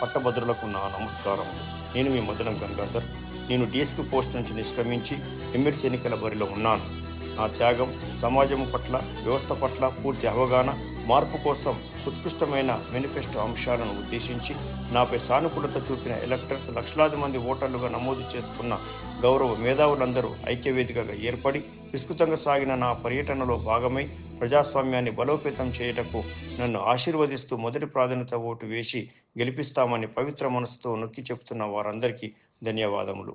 పట్టభద్రులకు నా నమస్కారం నేను మీ మదనం గంగాధర్ నేను డిఎస్పీ పోస్ట్ నుంచి నిష్క్రమించి ఎమ్మెల్సీ ఎన్నికల బరిలో ఉన్నాను నా త్యాగం సమాజం పట్ల వ్యవస్థ పట్ల పూర్తి అవగాహన మార్పు కోసం ఉత్కృష్టమైన మేనిఫెస్టో అంశాలను ఉద్దేశించి నాపై సానుకూలత చూపిన ఎలక్టర్స్ లక్షలాది మంది ఓటర్లుగా నమోదు చేసుకున్న గౌరవ మేధావులందరూ ఐక్యవేదికగా ఏర్పడి విస్తృతంగా సాగిన నా పర్యటనలో భాగమై ప్రజాస్వామ్యాన్ని బలోపేతం చేయుటకు నన్ను ఆశీర్వదిస్తూ మొదటి ప్రాధాన్యత ఓటు వేసి గెలిపిస్తామని పవిత్ర మనసుతో నొక్కి చెబుతున్న వారందరికీ ధన్యవాదములు